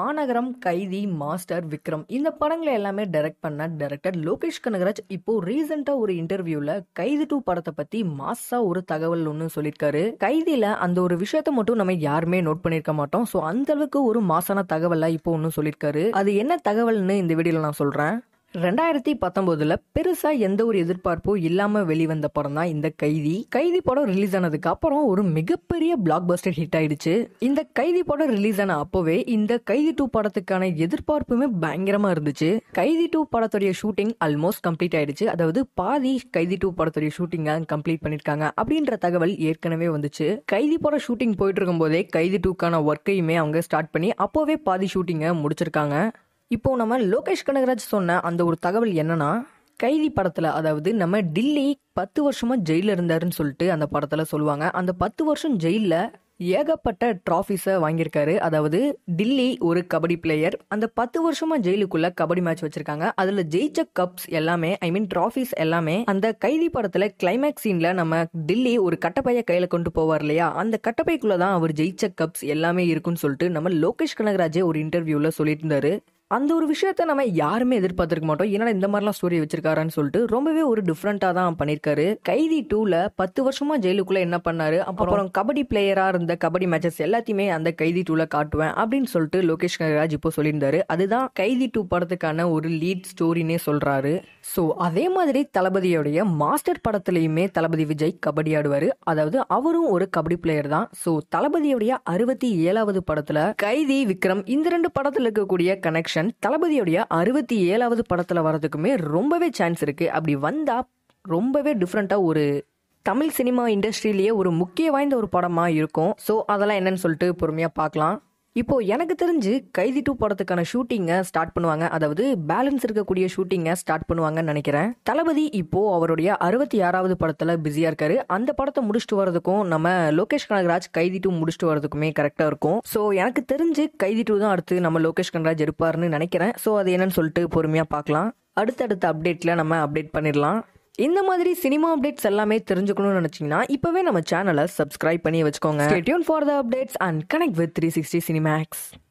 மாநகரம் கைதி மாஸ்டர் விக்ரம் இந்த படங்களை எல்லாமே டைரக்ட் பண்ண டைரக்டர் லோகேஷ் கனகராஜ் இப்போ ரீசெண்டா ஒரு இன்டர்வியூல கைதி டூ படத்தை பத்தி மாசா ஒரு தகவல் ஒன்று சொல்லியிருக்காரு கைதியில அந்த ஒரு விஷயத்த மட்டும் நம்ம யாருமே நோட் பண்ணிருக்க மாட்டோம் ஸோ அந்த அளவுக்கு ஒரு மாசான தகவலை இப்போ ஒன்று சொல்லியிருக்காரு அது என்ன தகவல்னு இந்த வீடியோல நான் சொல்றேன் ரெண்டாயிரத்தி பத்தொன்பதுல பெருசா எந்த ஒரு எதிர்பார்ப்பும் இல்லாம வெளிவந்த படம் தான் இந்த கைதி கைதி படம் ரிலீஸ் ஆனதுக்கு அப்புறம் ஒரு மிகப்பெரிய பிளாக் பஸ்டர் ஹிட் ஆயிடுச்சு இந்த கைதி படம் ரிலீஸ் ஆன அப்போவே இந்த கைதி டூ படத்துக்கான எதிர்பார்ப்புமே பயங்கரமா இருந்துச்சு கைதி டூ படத்துடைய ஷூட்டிங் ஆல்மோஸ்ட் கம்ப்ளீட் ஆயிடுச்சு அதாவது பாதி கைதி டூ படத்துடைய ஷூட்டிங்கை கம்ப்ளீட் பண்ணிருக்காங்க அப்படின்ற தகவல் ஏற்கனவே வந்துச்சு கைதி படம் ஷூட்டிங் போயிட்டு இருக்கும் போதே கைதி டூக்கான ஒர்க்கையுமே அவங்க ஸ்டார்ட் பண்ணி அப்போவே பாதி ஷூட்டிங்கை முடிச்சிருக்காங்க இப்போ நம்ம லோகேஷ் கனகராஜ் சொன்ன அந்த ஒரு தகவல் என்னன்னா கைதி படத்துல அதாவது நம்ம டில்லி பத்து வருஷமா ஜெயில இருந்தாருன்னு சொல்லிட்டு அந்த படத்துல சொல்லுவாங்க அந்த பத்து வருஷம் ஜெயில ஏகப்பட்ட ட்ராஃபிஸை வாங்கியிருக்காரு அதாவது டில்லி ஒரு கபடி பிளேயர் அந்த பத்து வருஷமா ஜெயிலுக்குள்ள கபடி மேட்ச் வச்சிருக்காங்க அதுல ஜெயிச்ச கப்ஸ் எல்லாமே ஐ மீன் ட்ராஃபிஸ் எல்லாமே அந்த கைதி படத்துல கிளைமேக்ஸ் சீன்ல நம்ம டில்லி ஒரு கட்டப்பைய கையில கொண்டு போவார் இல்லையா அந்த கட்டப்பைக்குள்ள தான் அவர் ஜெயிச்ச கப்ஸ் எல்லாமே இருக்குன்னு சொல்லிட்டு நம்ம லோகேஷ் கனகராஜே ஒரு இன்டர்வியூல சொல்லிட்டு இருந்தாரு அந்த ஒரு விஷயத்த நம்ம யாருமே எதிர்பார்த்திருக்க மாட்டோம் ஏன்னா இந்த மாதிரிலாம் ஸ்டோரி வச்சிருக்காரான்னு சொல்லிட்டு ரொம்பவே ஒரு டிஃப்ரெண்டா தான் பண்ணியிருக்காரு கைதி டூல பத்து வருஷமா ஜெயிலுக்குள்ள என்ன பண்ணாரு அப்புறம் கபடி பிளேயரா இருந்த கபடி மேட்சஸ் எல்லாத்தையுமே அந்த கைதி டூல காட்டுவேன் அப்படின்னு சொல்லிட்டு லோகேஷ் கனகராஜ் இப்போ சொல்லியிருந்தாரு அதுதான் கைதி டூ படத்துக்கான ஒரு லீட் ஸ்டோரினே சொல்றாரு ஸோ அதே மாதிரி தளபதியோடைய மாஸ்டர் படத்துலையுமே தளபதி விஜய் கபடி ஆடுவாரு அதாவது அவரும் ஒரு கபடி பிளேயர் தான் ஸோ தளபதியோடைய அறுபத்தி ஏழாவது படத்துல கைதி விக்ரம் இந்த ரெண்டு படத்துல இருக்கக்கூடிய கனெக்ஷன் தளபதியோடைய அறுபத்தி ஏழாவது படத்துல வரதுக்குமே ரொம்பவே சான்ஸ் இருக்கு அப்படி வந்தா ரொம்பவே டிஃப்ரெண்டா ஒரு தமிழ் சினிமா இண்டஸ்ட்ரியிலேயே ஒரு முக்கிய வாய்ந்த ஒரு படமா இருக்கும் ஸோ அதெல்லாம் என்னன்னு சொல்லிட்டு பொறுமையா பார்க்கலாம் இப்போ எனக்கு தெரிஞ்சு கைதி டூ படத்துக்கான ஷூட்டிங்கை ஸ்டார்ட் பண்ணுவாங்க அதாவது பேலன்ஸ் இருக்கக்கூடிய ஷூட்டிங்கை ஸ்டார்ட் பண்ணுவாங்கன்னு நினைக்கிறேன் தளபதி இப்போ அவருடைய அறுபத்தி ஆறாவது படத்துல பிஸியா இருக்காரு அந்த படத்தை முடிச்சுட்டு வரதுக்கும் நம்ம லோகேஷ் கனகராஜ் கைதி டூ முடிச்சுட்டு வரதுக்குமே கரெக்டா இருக்கும் ஸோ எனக்கு தெரிஞ்சு கைதி டூ தான் அடுத்து நம்ம லோகேஷ் கனகராஜ் இருப்பாருன்னு நினைக்கிறேன் ஸோ அது என்னன்னு சொல்லிட்டு பொறுமையா பார்க்கலாம் அடுத்தடுத்த அப்டேட்ல நம்ம அப்டேட் பண்ணிடலாம் இந்த மாதிரி சினிமா அப்டேட்ஸ் எல்லாமே தெரிஞ்சுக்கணும்னு நினைச்சீங்கன்னா இப்பவே நம்ம சேனலை சப்ஸ்கிரைப் பண்ணி வச்சுக்கோங்க tune for the updates and connect with three sixty Cinemax